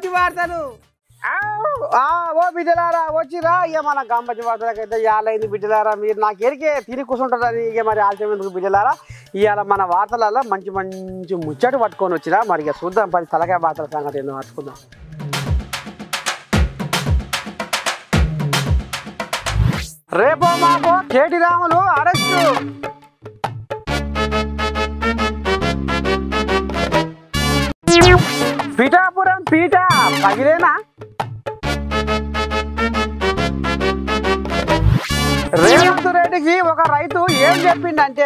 గంపచ్చి వార్తలు ఆవ్! ఆ, ఓ బిడ్డలారా వచ్చిరా ఇక మన గంపచ్చి వార్తలకైతే ఇవాళైంది బిడ్డలారా మీరు నాకు ఎరికే తిని కూర్చుంటారని ఇక మరి ఆలస్యం ఎందుకు బిడ్డలారా ఇవాళ మన వార్తలలో మంచి మంచి ముచ్చట పట్టుకొని వచ్చిరా మరి ఇక చూద్దాం పది తలకాయ వార్తల సంగతి ఏందో పట్టుకుందాం రేపో మాపో కేటి రాములు అరెస్టు పిఠాపురం పీట పగిలేనా రేవంత్ రెడ్డికి ఒక రైతు ఏం చెప్పిండంటే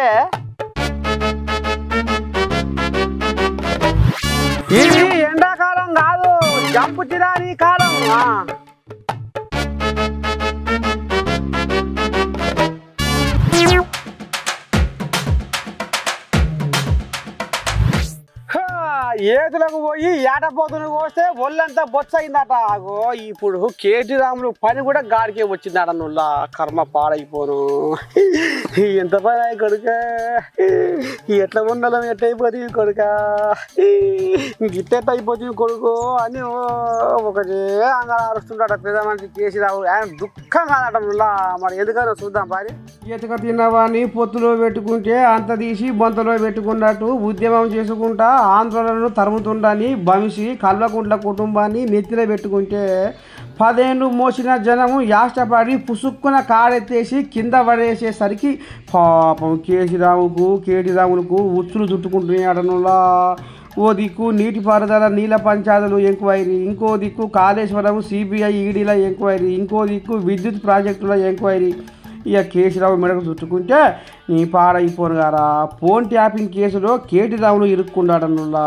ఇది ఎండాకాలం కాదు జంపు చిరాని కాలం ఆ. హా, ఏతులకు పోయి ఏటపోతును కోస్తే ఒళ్ళంతా బొచ్చయిందట అగో ఇప్పుడు కేటీ రాములు పని కూడా గాడికే వచ్చిందట నుల్లా కర్మ పాడైపోను ఎంత పని అయ్యి కొడుక ఎట్లా ఉండాలి ఎట్ట అయిపోతుంది కొడుక గిట్టెట్ అయిపోతుంది కొడుకు అని ఓ ఒకటే అంగా అరుస్తుంటాడు పెద్ద మనిషి కేసీ రావు ఆయన దుఃఖం కాదట నుల్లా మరి ఎందుకనో చూద్దాం పారి ఈతక తిన్నవాడిని పొత్తులో పెట్టుకుంటే అంత తీసి బొంతలో పెట్టుకున్నట్టు ఉద్యమం చేసుకుంటా ఆంధ్రులను తరుముతుండని భవిషి కల్వకుంట్ల కుటుంబాన్ని నెత్తిన పెట్టుకుంటే పదేళ్ళు మోసిన జనము యాష్టపడి పుసుక్కున కాడెత్తేసి కింద పడేసేసరికి పాపం కేసీరావుకు కేటీరాములకు ఉచ్చులు చుట్టుకుంటున్నాడనులా ఓ దిక్కు నీటిపారుదల నీళ్ళ పంచాయతీలు ఎంక్వైరీ ఇంకో దిక్కు కాళేశ్వరం సిబిఐ ఈడీల ఎంక్వైరీ ఇంకో దిక్కు విద్యుత్ ప్రాజెక్టుల ఎంక్వైరీ ఇక కేసీరావు మెడకు చుట్టుకుంటే నీ పాడైపోను గారా ఫోన్ ట్యాపింగ్ కేసులో కేటీరాములు ఇరుక్కుంటాడనులా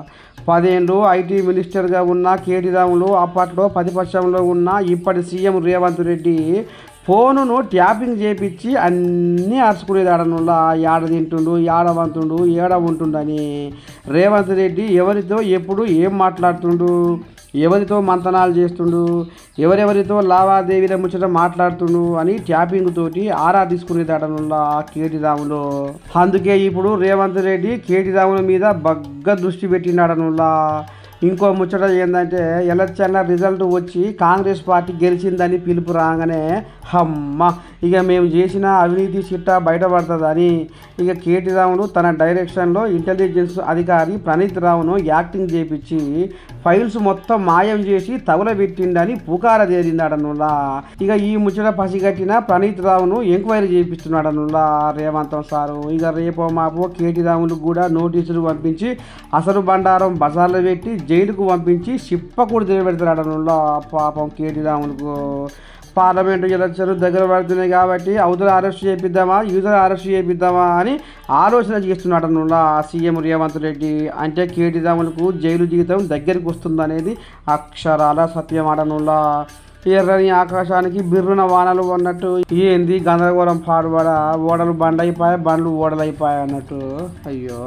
పదేళ్ళు ఐటీ మినిస్టర్గా ఉన్న కేటీరాములు అప్పట్లో ప్రతిపక్షంలో ఉన్న ఇప్పటి సీఎం రేవంత్ రెడ్డి ఫోనును ట్యాపింగ్ చేపించి అన్నీ అరుచుకునేదాడనులా ఏడ తింటుండు ఏడ వంతుండు ఏడ ఉంటుండని రేవంత్ రెడ్డి ఎవరితో ఎప్పుడు ఏం మాట్లాడుతుండు ఎవరితో మంతనాలు చేస్తుండు ఎవరెవరితో లావాదేవీల ముచ్చట మాట్లాడుతుండు అని ట్యాపింగ్ తోటి ఆరా తీసుకునేదటనుల్లా కేటీరాములో అందుకే ఇప్పుడు రేవంత్ రెడ్డి కేటీరాముల మీద బగ్గ దృష్టి పెట్టినాడనుల్లా ఇంకో ముచ్చట ఏంటంటే ఎలక్షన్ల రిజల్ట్ వచ్చి కాంగ్రెస్ పార్టీ గెలిచిందని పిలుపు రాగానే అమ్మ ఇక మేము చేసిన అవినీతి చిట్టా బయటపడుతుందని ఇక కేటీ రావును తన డైరెక్షన్లో ఇంటెలిజెన్స్ అధికారి ప్రణీత్ రావును యాక్టింగ్ చేపించి ఫైల్స్ మొత్తం మాయం చేసి తగులబెట్టిండని పుకార తేలిందాడనులా ఇక ఈ ముచ్చట పసిగట్టిన ప్రణీత్ రావును ఎంక్వైరీ చేపిస్తున్నాడనులా రేవంతం సారు ఇక రేపో మాపో కేటీ రాములకు కూడా నోటీసులు పంపించి అసలు బండారం బజార్లో పెట్టి జైలుకు పంపించి సిప్పకూడు నిలబెడతాడనులా పాపం కేటీ రాములకు పార్లమెంటు ఎలక్షన్లు దగ్గర పడుతున్నాయి కాబట్టి అవతల అరెస్ట్ చేపిద్దామా యూజర్ అరెస్ట్ చేపిద్దామా అని ఆలోచన చేస్తున్నాడనులా సీఎం రేవంత్ రెడ్డి అంటే కేటీ రాములకు జైలు జీవితం దగ్గరికి వస్తుందనేది అక్షరాల సత్యమాడనులా ఎర్రని ఆకాశానికి బిర్రున వానలు అన్నట్టు ఏంది గందరగోళం పాడుబడ ఓడలు బండైపోయాయి బండ్లు ఓడలైపోయాయి అన్నట్టు అయ్యో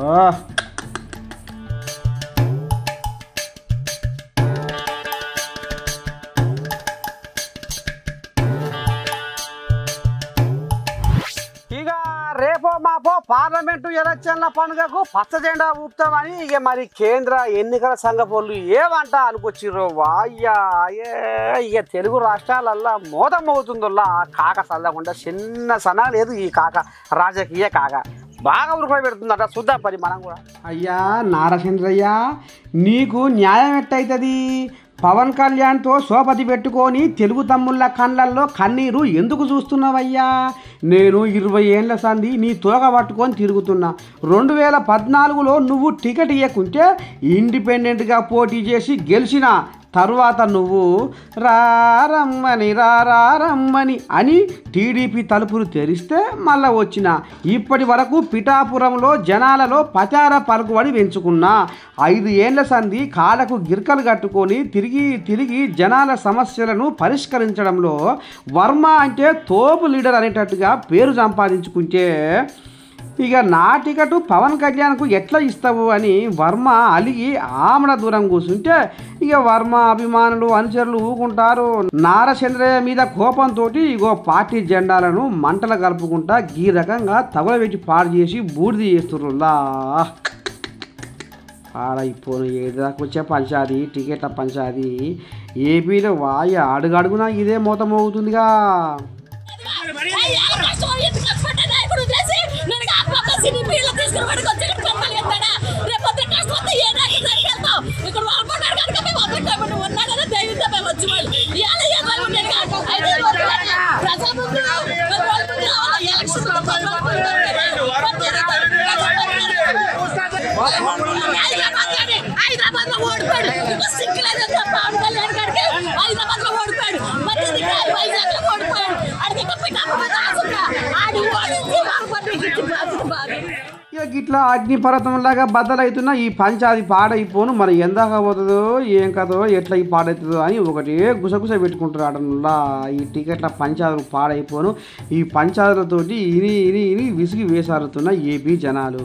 ఇక రేపో మాపో పార్లమెంటు ఎలక్షన్ల పండుగకు పచ్చ జెండా ఊపుతామని ఇక మరి కేంద్ర ఎన్నికల సంఘ పోళ్ళు ఏమంట అనుకొచ్చిర్రో వాయ్యా ఏ ఇక తెలుగు రాష్ట్రాలల్లా మోతం మోగుతుందల్లా ఆ కాక చల్లకుండా చిన్న సన లేదు ఈ కాక రాజకీయ కాక బాగా ఉరుకులు పెడుతుందట చూద్దాం పని మనం కూడా అయ్యా నారచంద్రయ్య నీకు న్యాయం ఎట్టయితది పవన్ కళ్యాణ్తో సోపతి పెట్టుకొని తెలుగు తమ్ముళ్ళ కళ్ళల్లో కన్నీరు ఎందుకు చూస్తున్నావయ్యా నేను ఇరవై ఏళ్ళ సంది నీ తోక పట్టుకొని తిరుగుతున్నా రెండు వేల పద్నాలుగులో నువ్వు టికెట్ ఇవ్వకుంటే ఇండిపెండెంట్గా పోటీ చేసి గెలిచిన తరువాత నువ్వు రారమ్మని రారమ్మని అని టీడీపీ తలుపులు తెరిస్తే మళ్ళా వచ్చిన ఇప్పటి వరకు పిఠాపురంలో జనాలలో పచార పలుకుబడి పెంచుకున్నా ఐదు ఏండ్ల సంధి కాళ్ళకు గిర్కలు కట్టుకొని తిరిగి తిరిగి జనాల సమస్యలను పరిష్కరించడంలో వర్మ అంటే తోపు లీడర్ అనేటట్టుగా పేరు సంపాదించుకుంటే ఇక నా టికెట్ పవన్ కళ్యాణ్కు ఎట్లా ఇస్తావు అని వర్మ అలిగి ఆమడ దూరం కూర్చుంటే ఇక వర్మ అభిమానులు అనుచరులు ఊకుంటారు నారచంద్రయ్య మీద కోపంతో ఇగో పార్టీ జెండాలను మంటలు కలుపుకుంటా ఈ రకంగా తగులబెట్టి పాడు చేసి బూడిద చేస్తుర్రులా ఆడ ఇప్పుడు ఏది దాకా వచ్చే పంచాది టికెట్ల పంచాది ఏపీలో వాయ అడుగడుగునా ఇదే మోతం అవుతుందిగా హైదరాబాద్ లో ఓడిపోయాడు సిగ్గులేదు పవన్ కళ్యాణ్ గారికి హైదరాబాద్ లో ఓడిపోయాడు మరి వైజాగ్ లో ఓడిపోయాడు అడిగి ఆడి ఓడించి బాగుపడి బాగా ఇక ఇట్లా అగ్నిపర్వతంలాగా బద్దలవుతున్న ఈ పంచాది పాడైపోను మరి ఎందాక పోతుందో ఏం కదో ఎట్లా ఈ పాడవుతుందో అని ఒకటి గుసగుస పెట్టుకుంటారు ఆడనులా ఈ టికెట్ల పంచాదులు పాడైపోను ఈ పంచాదులతోటి ఇని ఇని ఇని విసిగి వేసారుతున్న ఏపీ జనాలు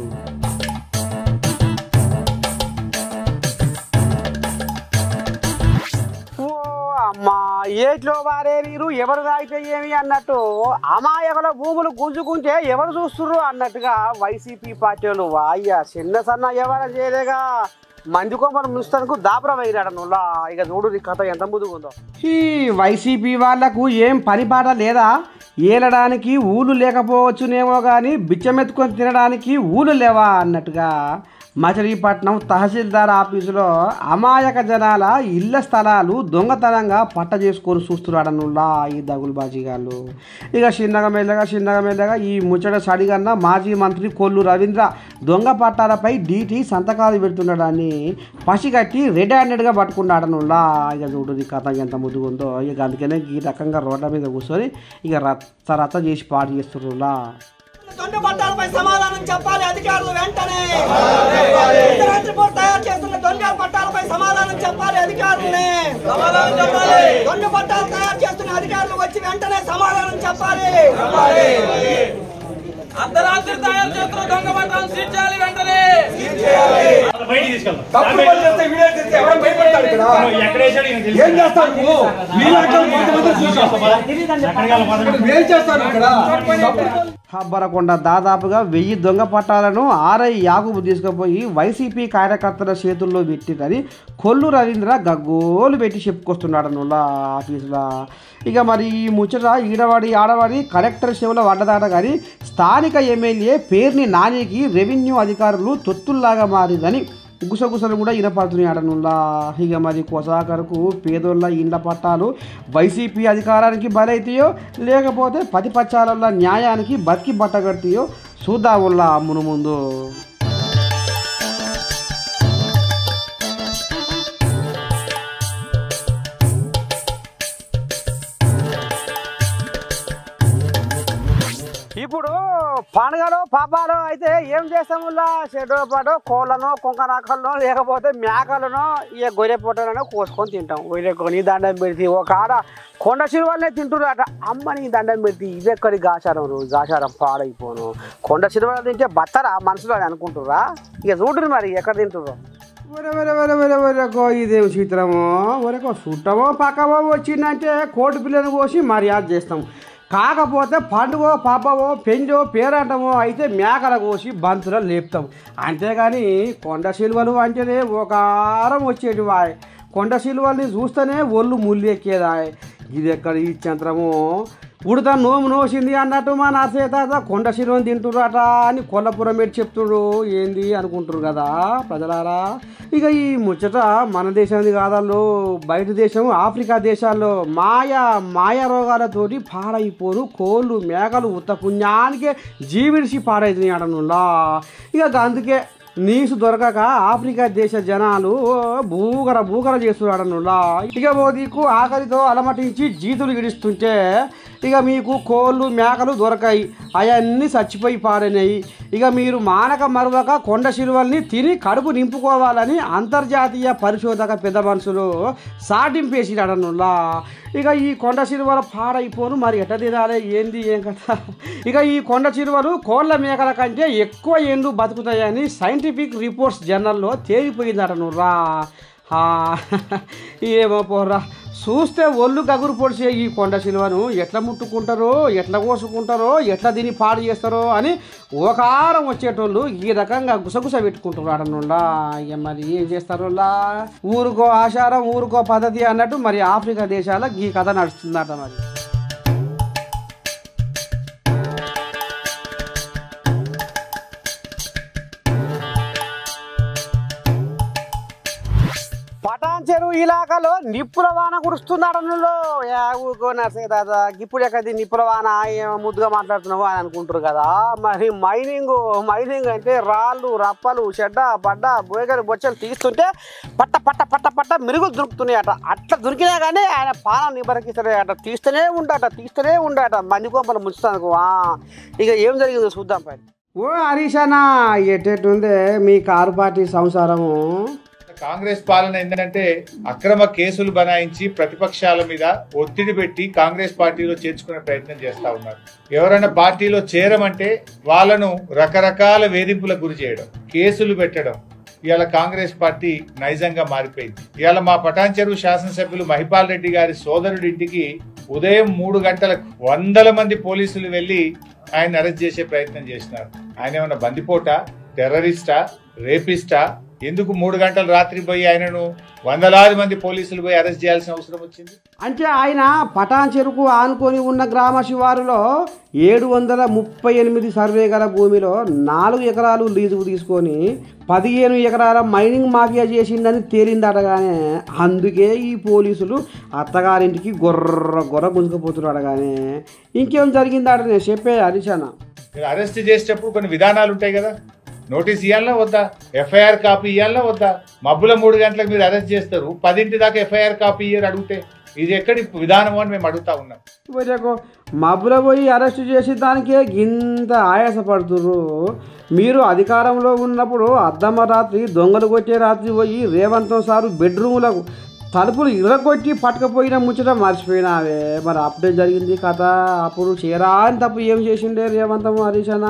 ఓ అమ్మా ఏట్లో వారే నీరు ఎవరు తాగితే ఏమి అన్నట్టు అమాయకుల భూములు గుంజుకుంటే ఎవరు చూస్తుర్రు అన్నట్టుగా వైసీపీ పార్టీ వాళ్ళు వాయ్య చిన్న సన్న ఎవరు చేయలేగా మంది కొమ్మలు ముస్తానికి దాపురం అయ్యాడు నువ్వులా ఇక చూడు నీ కథ ఎంత ముందుకుందో ఈ వైసీపీ వాళ్లకు ఏం పని పాట లేదా ఏలడానికి ఊళ్ళు లేకపోవచ్చునేమో కానీ బిచ్చమెత్తుకొని తినడానికి ఊళ్ళు లేవా అన్నట్టుగా మచిలీపట్నం తహసీల్దార్ ఆఫీసులో అమాయక జనాల ఇళ్ల స్థలాలు దొంగతనంగా పట్ట చేసుకొని చూస్తున్నాడనుల్లా ఈ దగులుబాజీగాళ్ళు ఇక చిన్నగా మెల్లగా చిన్నగా మెల్లగా ఈ ముచ్చట సడిగన్న మాజీ మంత్రి కొల్లు రవీంద్ర దొంగ పట్టాలపై డీటీ సంతకాలు పెడుతున్నాడని పసిగట్టి రెడ్ హ్యాండెడ్గా పట్టుకున్నాడనుల్లా ఇక చూడు ఈ కథ ఎంత ముద్దుగుందో ఇక అందుకనే ఈ రకంగా రోడ్ల మీద కూర్చొని ఇక రచ్చ రచ్చ చేసి పాటు చేస్తుర్రులా దొండ పట్టాలపై సమాధానం చెప్పాలి అధికారులు వెంటనే ఇతరాత్రి పూట తయారు చేస్తున్న దొండ పట్టాలపై సమాధానం చెప్పాలి అధికారులనే దొండ పట్టాలు తయారు చేస్తున్న అధికారులు వచ్చి వెంటనే సమాధానం చెప్పాలి అర్ధరాత్రి తయారు చేస్తున్న దొంగ పట్టాలను సీజ్ చేయాలి వెంటనే బయటికి తీసుకెళ్తాం తప్పుడు పని చేస్తే వీడియో తీస్తే ఎవడో భయపడతాడు ఇక్కడ ఎక్కడ వేసాడు ఈయనకు తెలుసు. ఏం చేస్తారు నువ్వు మీలాంటి వాళ్ళు కొంతమంది చూసాం ఎక్కడికి వెళ్ళాలి పదండి. ఏం చేస్తారు ఇక్కడ తప్పుడు పనులు హబ్బరకొండ దాదాపుగా వెయ్యి దొంగ పట్టాలను ఆర్ఐ యాగుబు తీసుకుపోయి వైసీపీ కార్యకర్తల చేతుల్లో పెట్టిందని కొల్లు రవీంద్ర గగ్గోలు పెట్టి చెప్పుకొస్తున్నాడు నువ్వు ఆఫీసులో ఇక మరి ఈ ముచ్చట ఈడవాడి ఆడవాడి కలెక్టర్ సేవలో పడ్డదాట కానీ స్థానిక ఎమ్మెల్యే పేర్ని నానికి రెవెన్యూ అధికారులు తొత్తుల్లాగా మారిందని గుసగుసలు కూడా వినపడుతున్నాయి ఆడనుల్లా ఇక మరి కొసాకరకు పేదోళ్ళ ఇండ్ల పట్టాలు వైసీపీ అధికారానికి బలైతాయో లేకపోతే పది పచ్చాలల్ల న్యాయానికి బతికి బట్టగడతాయో చూద్దాముల్లా మును ముందు ఇప్పుడు పండుగలో పాపాలు అయితే ఏం చేస్తాముల్లా చెడు పాటు కోళ్ళను కుంకనాకలను లేకపోతే మేకలను ఇక గొర్రె పొట్టలను కోసుకొని తింటాం గొర్రె కొని దండం పెడితే ఒక ఆడ కొండ చిరువలనే తింటున్నారట అమ్మని దండం పెడితే ఇది ఎక్కడి గాచారం రోజు గాచారం పాడైపోను కొండ చిరువలు తింటే బత్తరా మనసులో అని అనుకుంటుర్రా ఇక చూడురు మరి ఎక్కడ తింటుర్రో ఒరే ఒరే ఒరే ఒరే ఒరేకో ఇదేం చిత్రమో ఒరేకో చుట్టమో పక్కవో వచ్చిందంటే కోటి పిల్లని కోసి మర్యాద చేస్తాం కాకపోతే పండుగో పాపవో పెంజో పేరంటమో అయితే మేకల కోసి బంతులో లేపుతాం అంతేగాని కొండ సిలువలు అంటేనే ఒక ఆరం వచ్చేటి వాయ్ కొండ సిలువల్ని చూస్తేనే ఒళ్ళు ముళ్ళు ఎక్కేదాయ్ ఇది ఎక్కడ ఈ చంత్రము ఉడత నోము నోసింది అన్నట్టు మా నర్సయ్య తాత కొండ శిలువని తింటుర్రట అని కొల్లపురం పెట్టి చెప్తుడు ఏంది అనుకుంటారు కదా ప్రజలారా ఇక ఈ ముచ్చట మన దేశానికి కాదాల్లో బయట దేశం ఆఫ్రికా దేశాల్లో మాయా మాయా రోగాలతోటి పాడైపోరు కోళ్ళు మేకలు ఉత్త పుణ్యానికే జీవిడిసి పాడైతున్నాయి అడనులా ఇక అందుకే నీసు దొరకక ఆఫ్రికా దేశ జనాలు భూగర భూగర చేస్తున్నాడనులా ఇక మోదీకు ఆకలితో అలమటించి జీతులు గిడిస్తుంటే ఇక మీకు కోళ్ళు మేకలు దొరకాయి అవన్నీ చచ్చిపోయి పాడినాయి ఇక మీరు మానక మరువక కొండ శిలువల్ని తిని కడుపు నింపుకోవాలని అంతర్జాతీయ పరిశోధక పెద్ద మనుషులు సాటింపేసినాడనులా ఇక ఈ కొండ చిరువల పాడైపోను మరి ఎట్ట తినాలి ఏంది ఏం కదా ఇక ఈ కొండ చిరువలు కోళ్ళ మేకల కంటే ఎక్కువ ఎండు బతుకుతాయని సైంటిఫిక్ రిపోర్ట్స్ జర్నల్లో తేలిపోయిందట నువ్వురా ఏమో పోరా చూస్తే ఒళ్ళు గగురు పొడిచే ఈ కొండ శిలువను ఎట్లా ముట్టుకుంటారో ఎట్లా కోసుకుంటారో ఎట్లా దీన్ని పాడు చేస్తారో అని ఓకారం వచ్చేటోళ్ళు ఈ రకంగా గుసగుస పెట్టుకుంటారు ఆడనుండా ఇక మరి ఏం చేస్తారో ఊరుకో ఆచారం ఊరుకో పద్ధతి అన్నట్టు మరి ఆఫ్రికా దేశాల ఈ కథ నడుస్తుందట మరి పటాన్ చెరువు ఇలాకాలో నిప్పుల వాన కురుస్తున్నాడనులో ఊకో నర్సే దాదా ఇప్పుడు ఎక్కడి నిప్పుల వాన ఏమో ముద్దుగా మాట్లాడుతున్నావు అని అనుకుంటారు కదా మరి మైనింగ్ మైనింగ్ అంటే రాళ్ళు రప్పలు చెడ్డ బడ్డ బోయగలు బొచ్చలు తీస్తుంటే పట్ట పట్ట పట్ట పట్ట మెరుగులు దొరుకుతున్నాయట అట్లా దొరికినా కానీ ఆయన పానం నిబరకిస్తాడే అట తీస్తూనే ఉండట తీస్తూనే ఉండట మంది కోపలు ముంచుతాను ఇక ఏం జరిగిందో చూద్దాం పై ఓ హరీషనా ఎట్టెట్టుందే మీ కారు పార్టీ సంసారము కాంగ్రెస్ పాలన ఏంటంటే అక్రమ కేసులు బనాయించి ప్రతిపక్షాల మీద ఒత్తిడి పెట్టి కాంగ్రెస్ పార్టీలో చేర్చుకునే ప్రయత్నం చేస్తా ఉన్నారు ఎవరైనా పార్టీలో చేరమంటే వాళ్ళను రకరకాల వేధింపులకు గురి చేయడం కేసులు పెట్టడం ఇవాళ కాంగ్రెస్ పార్టీ నైజంగా మారిపోయింది ఇవాళ మా పటాన్ చెరువు శాసనసభ్యులు మహిపాల్ రెడ్డి గారి సోదరుడి ఇంటికి ఉదయం మూడు గంటలకు వందల మంది పోలీసులు వెళ్లి ఆయన అరెస్ట్ చేసే ప్రయత్నం చేసినారు ఆయన ఏమన్నా బందిపోటా టెర్రరిస్టా రేపిస్టా ఎందుకు మూడు గంటలు రాత్రి పోయి ఆయనను వందలాది మంది పోలీసులు పోయి అరెస్ట్ చేయాల్సిన అవసరం వచ్చింది అంటే ఆయన పటాన్ చెరుకు ఆనుకొని ఉన్న గ్రామ శివారులో ఏడు వందల ముప్పై ఎనిమిది సర్వే గల భూమిలో నాలుగు ఎకరాలు లీజుకు తీసుకొని పదిహేను ఎకరాల మైనింగ్ మాఫియా చేసిందని తేలిందటగానే అందుకే ఈ పోలీసులు అత్తగారింటికి గొర్ర గొర్ర గుంజుకుపోతున్నారు అడగానే ఇంకేం జరిగిందట నేను చెప్పే హరిశాన మీరు అరెస్ట్ చేసేటప్పుడు కొన్ని విధానాలు ఉంటాయి కదా నోటీస్ ఇవ్వాలన్నా వద్దా ఎఫ్ఐఆర్ కాపీ ఇవ్వాలన్నా వద్దా మబ్బుల మూడు గంటలకు మీరు అరెస్ట్ చేస్తారు పదింటి దాకా ఎఫ్ఐఆర్ కాపీ ఇయ్యరు అడిగితే ఇది ఎక్కడి విధానం అని మేము అడుగుతా ఉన్నాం పోయాకు మబ్బుల పోయి అరెస్ట్ చేసి దానికే గింత ఆయాసపడుతుర్రు మీరు అధికారంలో ఉన్నప్పుడు అద్దమ్మ రాత్రి దొంగలు కొట్టే రాత్రి పోయి రేవంతం సారు బెడ్రూములకు తలుపులు ఇరగొట్టి పట్టుకపోయిన ముచ్చట మర్చిపోయినావే మరి అప్పుడే జరిగింది కథ అప్పుడు చేరాని తప్పు ఏం చేసిండే రేవంతం హరీషనా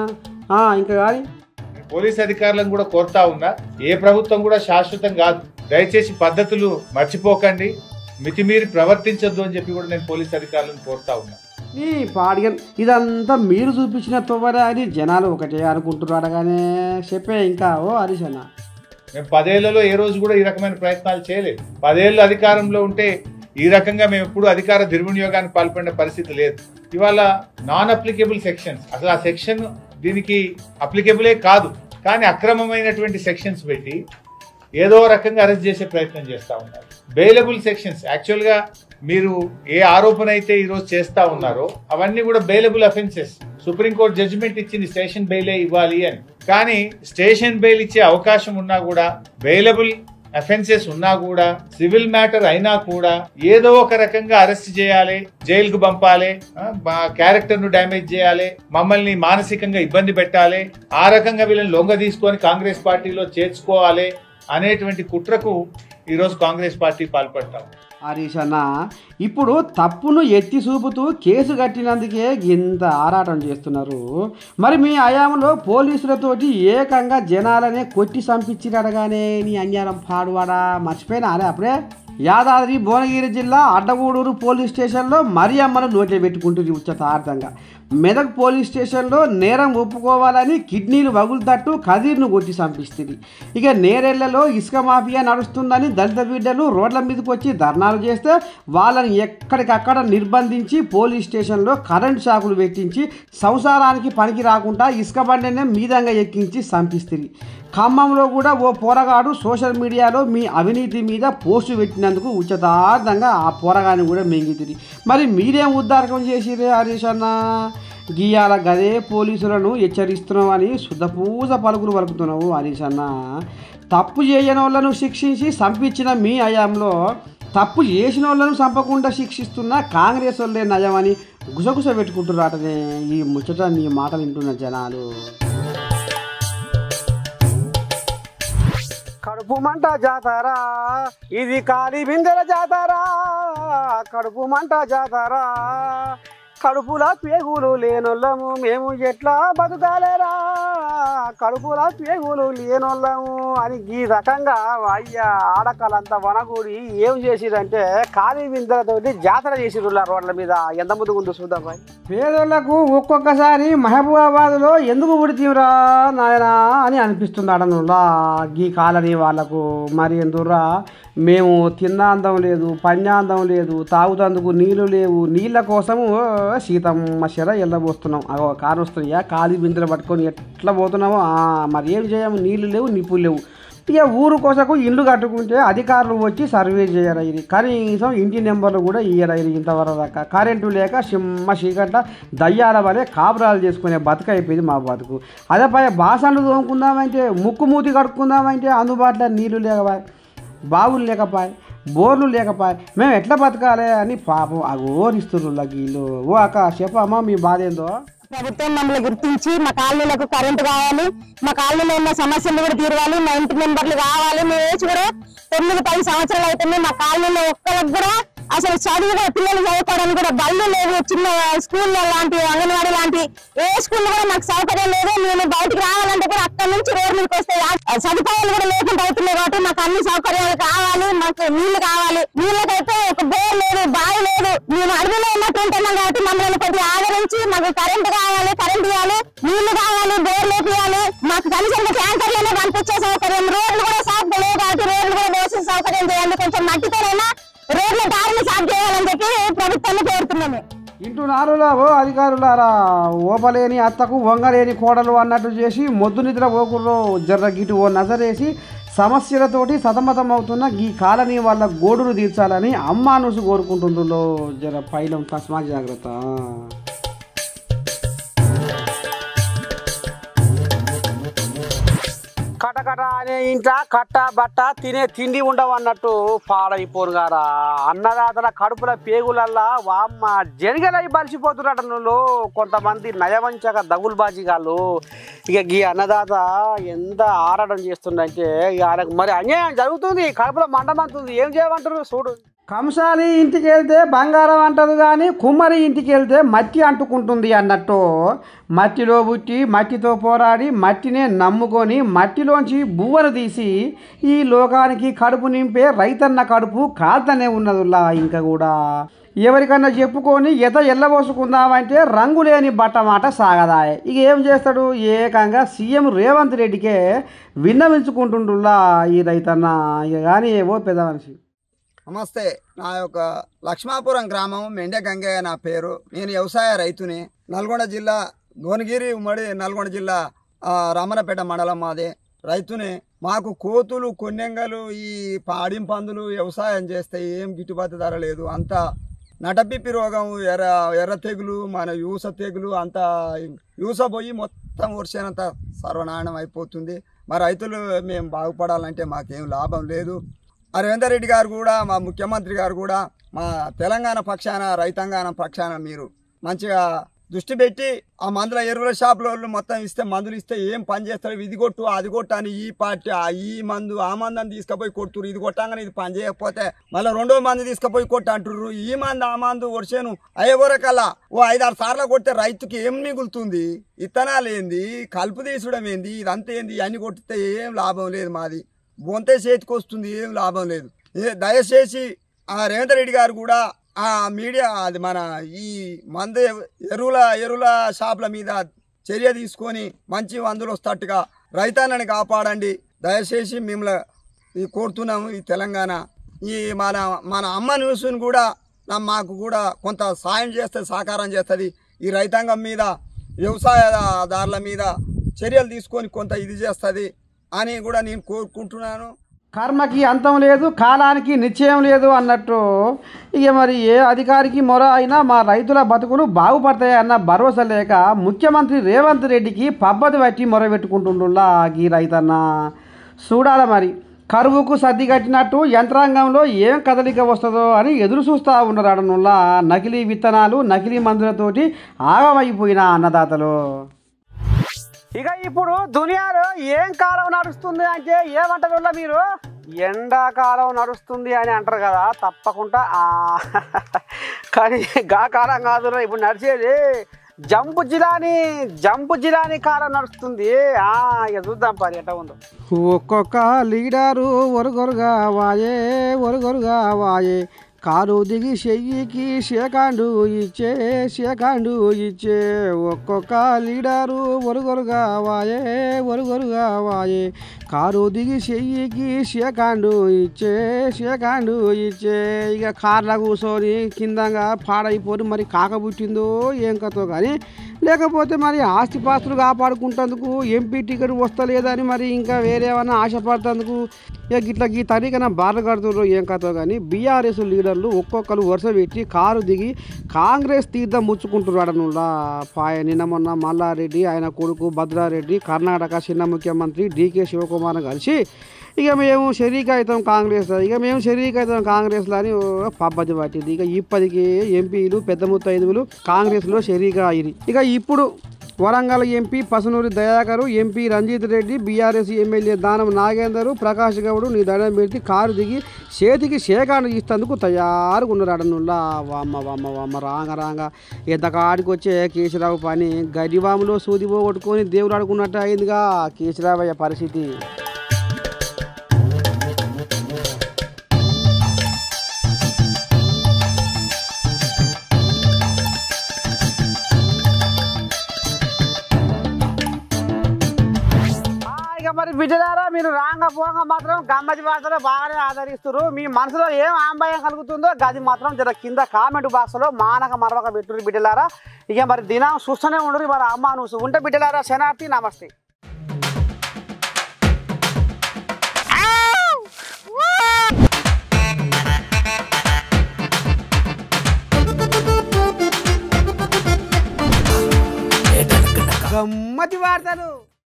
ఆ, ఇంకా కానీ పోలీస్ అధికారులను కూడా కోరుతా ఉన్నా ఏ ప్రభుత్వం కూడా శాశ్వతం కాదు దయచేసి పద్ధతులు మర్చిపోకండి మితిమీరి ప్రవర్తించొద్దు అని చెప్పి కూడా నేను పోలీస్ అధికారులను కోరుతా ఉన్నా ఈ పాడిగన్ ఇదంతా మీరు చూపించిన తొవ్వరే అని జనాలు ఒకటే అనుకుంటున్నారు అడగానే చెప్పే ఇంకా ఓ హరీషనా మేము పదేళ్లలో ఏ రోజు కూడా ఈ రకమైన ప్రయత్నాలు చేయలేదు పదేళ్ళు అధికారంలో ఉంటే ఈ రకంగా మేము ఎప్పుడు అధికార దుర్వినియోగానికి పాల్పడిన పరిస్థితి లేదు ఇవాళ నాన్ అప్లికేబుల్ సెక్షన్స్ అసలు ఆ సెక్షన్ దీనికి అప్లికేబులే కాదు కానీ అక్రమమైనటువంటి సెక్షన్స్ పెట్టి ఏదో రకంగా అరెస్ట్ చేసే ప్రయత్నం చేస్తా ఉన్నారు బెయిలబుల్ సెక్షన్స్ యాక్చువల్ గా మీరు ఏ ఆరోపణ అయితే ఈ రోజు చేస్తా ఉన్నారో అవన్నీ కూడా బెయిలబుల్ అఫెన్సెస్ సుప్రీంకోర్టు జడ్జిమెంట్ ఇచ్చింది స్టేషన్ బెయిలే ఇవ్వాలి అని కానీ స్టేషన్ బెయిల్ ఇచ్చే అవకాశం ఉన్నా కూడా బెయిలబుల్ అఫెన్సెస్ ఉన్నా కూడా సివిల్ మ్యాటర్ అయినా కూడా ఏదో ఒక రకంగా అరెస్ట్ చేయాలి జైలుకు పంపాలి ఆ, మా క్యారెక్టర్ ను డ్యామేజ్ చేయాలి మమ్మల్ని మానసికంగా ఇబ్బంది పెట్టాలి ఆ రకంగా వీళ్ళని లొంగ తీసుకొని కాంగ్రెస్ పార్టీలో చేర్చుకోవాలి అనేటువంటి కుట్రకు ఈరోజు కాంగ్రెస్ పార్టీ పాల్పడతాం హరీష్ అన్న ఇప్పుడు తప్పును ఎత్తి చూపుతూ కేసు కట్టినందుకే ఇంత ఆరాటం చేస్తున్నారు మరి మీ హయాంలో పోలీసులతోటి ఏకంగా జనాలనే కొట్టి చంపించినడగానే నీ అన్యాయం పాడువాడా మర్చిపోయినా అరే అప్పుడే యాదాద్రి భువనగిరి జిల్లా అడ్డగూడూరు పోలీస్ స్టేషన్లో మరి అమ్మను నోట్లో పెట్టుకుంటుంది ఉచ్చతార్థంగా మెదక్ పోలీస్ స్టేషన్లో నేరం ఒప్పుకోవాలని కిడ్నీలు వగులుతట్టు కదీర్ను కొట్టి చంపిస్తుంది ఇక నేరెళ్లలో ఇసుక మాఫియా నడుస్తుందని దళిత బిడ్డలు రోడ్ల మీదకి వచ్చి ధర్నాలు చేస్తే వాళ్ళని ఎక్కడికక్కడ నిర్బంధించి పోలీస్ స్టేషన్లో కరెంట్ షాకులు పెట్టించి సంసారానికి పనికి రాకుండా ఇసుక బండినే మీదంగా ఎక్కించి చంపిస్తుంది ఖమ్మంలో కూడా ఓ పోరగాడు సోషల్ మీడియాలో మీ అవినీతి మీద పోస్టు పెట్టినందుకు ఉచితార్థంగా ఆ పోరగాని కూడా మింగితిరి మరి మీరేం ఉద్దారకం చేసిరే హరీష్ అన్న గీయాల గదే పోలీసులను హెచ్చరిస్తున్నామని శుద్ధపూజ పలుకులు పలుకుతున్నావు హరీష్ అన్న తప్పు చేయని వాళ్ళను శిక్షించి చంపించిన మీ హయాంలో తప్పు చేసిన వాళ్ళను చంపకుండా శిక్షిస్తున్న కాంగ్రెస్ వాళ్ళే నయమని గుసగుస పెట్టుకుంటున్నారటనే ఈ ముచ్చట నీ మాటలు వింటున్న జనాలు కడుపు మంట జాతారా ఇది కాలి బిందెల జాతారా కడుపు మంట జాతారా కడుపుల పేగులు లేనొల్లము మేము ఎట్లా బతుకాలేరా కడుపులో పేగులు లేనోళ్ళము అని ఈ రకంగా అయ్యా ఆడకాలంతా వనగూడి ఏం చేసిరంటే ఖాళీ విందలతోటి జాతర చేసిరు రోడ్ల మీద ఎంత ముందు ఉందో చూద్దాం బాయ్ పేదోళ్లకు ఒక్కొక్కసారి మహబూబాబాద్లో ఎందుకు పుడితీవురా నాయనా అని అనిపిస్తుంది అడనులా గీ కాలనీ వాళ్ళకు మరి ఎందురా మేము తిన్నాందం లేదు పన్యాందం లేదు తాగుతందుకు నీళ్లు లేవు నీళ్ళ కోసము సీతమ్మ శర ఎల్లబోస్తున్నాం అగో కారు వస్తున్నాయా ఖాళీ బిందెలు పట్టుకొని ఎట్లా పోతున్నామో ఆ, మరి ఏం చేయము నీళ్లు లేవు నిప్పులు లేవు ఇక ఊరు కోసకు ఇల్లు కట్టుకుంటే అధికారులు వచ్చి సర్వే చేయరైరి కనీసం ఇంటి నెంబర్లు కూడా ఇయ్యరైరి ఇంతవరకు దాకా కరెంటు లేక సిమ్మ చీకట్ల దయ్యాల వలె కాపురాలు చేసుకునే బతుక అయిపోయింది మా బతుకు అదే పై బాసన్లు తోముకుందామంటే ముక్కు మూతి కడుక్కుందామంటే అందుబాటులో నీళ్లు లేకపాయ్ బావులు లేకపాయ్ బోర్లు లేకపాయ్ మేము ఎట్లా బతకాలి అని పాపం అగోరిస్తున్నారు గీళ్ళు ఓ అక్క చెప్పమ్మా మీ బాధ ఏందో ప్రభుత్వం మమ్మల్ని గుర్తించి మా కాలనీలకు కరెంటు కావాలి మా కాలనీలో ఉన్న సమస్యలు కూడా తీరవాలి మా ఇంటి మెంబర్లు కావాలి మేము ఏజ్ కూడా తొమ్మిది పది సంవత్సరాలు అవుతుంది మా కాలనీలో ఒక్కరికి కూడా అసలు చదువు కూడా పిల్లలు చదువుకోవడానికి కూడా బళ్ళు లేవు చిన్న స్కూల్ లాంటి అంగన్వాడీ లాంటి ఏ స్కూల్ కూడా మాకు సౌకర్యం లేదు మేము బయటికి రావాలంటే కూడా అక్కడ నుంచి రోడ్ మీదకి వస్తే ఆ సదుపాయాలు కూడా లేకుండా అవుతున్నాయి కాబట్టి మాకు అన్ని సౌకర్యాలు కావాలి మాకు నీళ్లు కావాలి నీళ్ళకైతే ఒక బోర్ లేదు బావి లేదు మేము అడవిలో ఉన్నట్టు ఉంటున్నాం కాబట్టి మమ్మల్ని కొద్దిగా ఆదరించి మాకు కరెంట్ కావాలి కరెంట్ ఇవ్వాలి నీళ్లు కావాలి బోర్ లేపియాలి మాకు కనీసం ట్యాంకర్లనే పంపించే సౌకర్యం రోడ్లు కూడా సాఫ్ లేవు కాబట్టి రోడ్లు కూడా వేసే సౌకర్యం చేయాలి కొంచెం మట్టితోనైనా రోడ్ల దారిని సాఫ్ చేయాలని చెప్పి ప్రభుత్వాన్ని కోరుతున్నాము ఇంటూ నాలుగులా ఓ అధికారులారా ఓపలేని అత్తకు వంగలేని కోడలు అన్నట్టు చేసి మొద్దు నిద్ర పోకుర్రో జర్ర గిటు ఓ నజరేసి సమస్యలతోటి సతమతం అవుతున్న ఈ కాలనీ వాళ్ళ గోడును తీర్చాలని అమ్మానుసు కోరుకుంటుందో జర పైలం తస్మా జాగ్రత్త కటకట అనే ఇంట కట్ట బట్ట తినే తిండి ఉండవు అన్నట్టు పాడైపోను గారా అన్నదాతల కడుపుల పేగులల్లా వామ్మ జనగలై బలిసిపోతున్నట్లు కొంతమంది నయవంచక దగులుబాజీగాళ్ళు ఇక ఈ అన్నదాత ఎంత ఆరాటం చేస్తుండంటే ఇక ఆయనకు మరి అన్యాయం జరుగుతుంది కడుపులో మండమంతుంది ఏం చేయమంటారు చూడు కంసాలి ఇంటికి వెళ్తే బంగారం అంటదు కానీ కుమ్మరి ఇంటికి వెళ్తే మట్టి అంటుకుంటుంది అన్నట్టు మట్టిలో పుట్టి మట్టితో పోరాడి మట్టినే నమ్ముకొని మట్టిలోంచి బువ్వను తీసి ఈ లోకానికి కడుపు నింపే రైతన్న కడుపు కాల్తనే ఉన్నదిలా ఇంకా కూడా ఎవరికన్నా చెప్పుకొని ఎత ఎల్లబోసుకుందామంటే రంగు లేని బట్ట మాట సాగదాయే ఇక ఏం చేస్తాడు ఏకంగా సీఎం రేవంత్ రెడ్డికే విన్నవించుకుంటుండులా ఈ రైతన్న ఇక కానీ ఏవో పెద్ద మనిషి నమస్తే నా యొక్క లక్ష్మాపురం గ్రామం మెండే గంగయ్య నా పేరు నేను వ్యవసాయ రైతుని నల్గొండ జిల్లా భువనగిరి ఉమ్మడి నల్గొండ జిల్లా ఆ, రామన్నపేట మండలం మాది రైతుని మాకు కోతులు కొన్నెంగలు ఈ పాడిం పందులు వ్యవసాయం చేస్తే ఏం గిట్టుబాటు ధర లేదు అంతా నటపిప్పి రోగం ఎర్ర ఎర్ర తెగులు మన యూస తెగులు అంతా యూస పోయి మొత్తం వర్షనంత సర్వనాశనం అయిపోతుంది మా రైతులు మేము బాగుపడాలంటే మాకేం లాభం లేదు ఆ రేవంత్ రెడ్డి గారు కూడా మా ముఖ్యమంత్రి గారు కూడా మా తెలంగాణ పక్షాన రైతాంగాన పక్షాన మీరు మంచిగా దృష్టి పెట్టి ఆ మందుల ఎరువుల షాపుల వాళ్ళు మొత్తం ఇస్తే మందులు ఇస్తే ఏం పని చేస్తారు ఇది కొట్టు అది కొట్టు అని ఈ పార్టీ ఆ ఈ మందు ఆ మందు అని తీసుకుపోయి కొట్టురు ఇది కొట్టంగానే ఇది పని చేయకపోతే మళ్ళీ రెండో మందు తీసుకుపోయి కొట్టు అంటుర్రు ఈ మందు ఆ మందు వర్షేను అయ్యే వరకల్లా ఓ ఐదారు సార్లు కొడితే రైతుకి ఏం మిగులుతుంది ఇత్తనాలు ఏంది కలుపు తీసడం ఏంది ఇదంతా ఏంది అన్ని కొట్టితే ఏం లాభం లేదు మాది బొంతే చేతికి వస్తుంది ఏం లాభం లేదు ఏ దయచేసి ఆ రేవంత్ రెడ్డి గారు కూడా ఆ మీడియా అది మన ఈ మందు ఎరువుల ఎరువుల షాపుల మీద చర్య తీసుకొని మంచి మందులు వస్తట్టుగా రైతాన్నని కాపాడండి దయచేసి మిమ్మల్ని ఈ కోరుతున్నాము ఈ తెలంగాణ ఈ మన మన అమ్మ న్యూస్ని కూడా నా- మాకు కూడా కొంత సాయం చేస్తే సహకారం చేస్తుంది ఈ రైతాంగం మీద వ్యవసాయదారుల మీద చర్యలు తీసుకొని కొంత ఇది చేస్తుంది అని కూడా నేను కోరుకుంటున్నాను కర్మకి అంతం లేదు కాలానికి నిశ్చయం లేదు అన్నట్టు ఇక మరి ఏ అధికారికి మొర అయినా మా రైతుల బతుకులు బాగుపడతాయి అన్న భరోసా లేక ముఖ్యమంత్రి రేవంత్ రెడ్డికి పబ్బతి పట్టి మొరబెట్టుకుంటుండులా ఈ రైతన్న చూడాల మరి కరువుకు సర్ది కట్టినట్టు యంత్రాంగంలో ఏం కదలిక వస్తుందో అని ఎదురు చూస్తూ ఉన్నారు అడనుల్లా నకిలీ విత్తనాలు నకిలీ మందులతోటి ఆగమైపోయిన అన్నదాతలు ఇక ఇప్పుడు దునియాలో ఏం కాలం నడుస్తుంది అంటే ఏమంటారు మీరు ఎండాకాలం నడుస్తుంది అని అంటారు కదా తప్పకుండా ఆ, కానీ గా కాలం కాదు ఇప్పుడు నడిచేది జంపు జిలాని జంపు జిలాని కాలం నడుస్తుంది ఆ ఇక చూద్దాం పని ఎట్లా ఉందో ఒక్కొక్క లీడరు ఒరుగొరుగా వాయే ఒరుగొరుగా వాయే కారు దిగి చెయ్యికి షేకాండు ఇచ్చే షేకాండు ఇచ్చే ఒక్కొక్క లీడరు ఒరుగొరుగా వాయే ఒరుగొరుగా వాయే కారు దిగి చెయ్యికి షేకాండు ఇచ్చే షేకాండు ఇచ్చే ఇక కార్లో కూర్చొని కిందంగా పాడైపోయి మరి కాక పుట్టిందో ఏం కథో కానీ లేకపోతే మరి ఆస్తిపాస్తులు కాపాడుకుంటందుకు ఎంపీ టికెట్ వస్తలేదని మరి ఇంకా వేరే ఏమైనా ఆశపడుతందుకు ఇక గిట్ల ఈ తనికన బాధ కడుతున్నారు ఏం కథో కానీ బీఆర్ఎస్ లీడర్లు ఒక్కొక్కరు వరుస పెట్టి కారు దిగి కాంగ్రెస్ తీర్థం ముచ్చుకుంటున్నారు అడనులా పాయ నిన్న మొన్న మల్లారెడ్డి ఆయన కొడుకు భద్రారెడ్డి కర్ణాటక చిన్న ముఖ్యమంత్రి డీకే శివకుమార్ కలిసి ఇక మేము షరీక్ అవుతాం కాంగ్రెస్ ఇక మేము షరీక్ అవుతాం కాంగ్రెస్లో అని ఓ పబ్బది పట్టింది ఇక ఇప్పటికి ఎంపీలు పెద్ద ముత్తైదువులు కాంగ్రెస్లో షరీక్ అయ్యి ఇక ఇప్పుడు Warangal MP Pasunuri Dayakar MP Ranjith Reddy BRS MLA Danam Nagender Prakash Goud నీ దండం పెట్టి కారు దిగి చేతికి షేకాండ ఇస్తందుకు తయారుగా ఉన్నారు అడనుల్లా వామ్మ వామ్మ వామ్మ రాంగ రాంగ ఎంత కాడికి వచ్చే కేసీరావు పని గడివాములో సూది పోగొట్టుకొని దేవుడు ఆడుకున్నట్టు అయిందిగా కేసీరావయ్య పరిస్థితి ఆ, ఇక మరి బిడ్డలారా మీరు రాంగ పోంగ మాత్రం గమ్మతి వార్తలు బాగానే ఆదరిస్తారు మీ మనసులో ఏం ఆంబయం కలుగుతుందో గది మాత్రం జర కింద కామెంట్ బాక్స్ లో మానక మరవక పెట్టురు బిడ్డలారా ఇక మరి దినం చూస్తూనే ఉండరు మరి అమ్మ నువ్వు ఉంటే బిడ్డలారా శనార్థి నమస్తే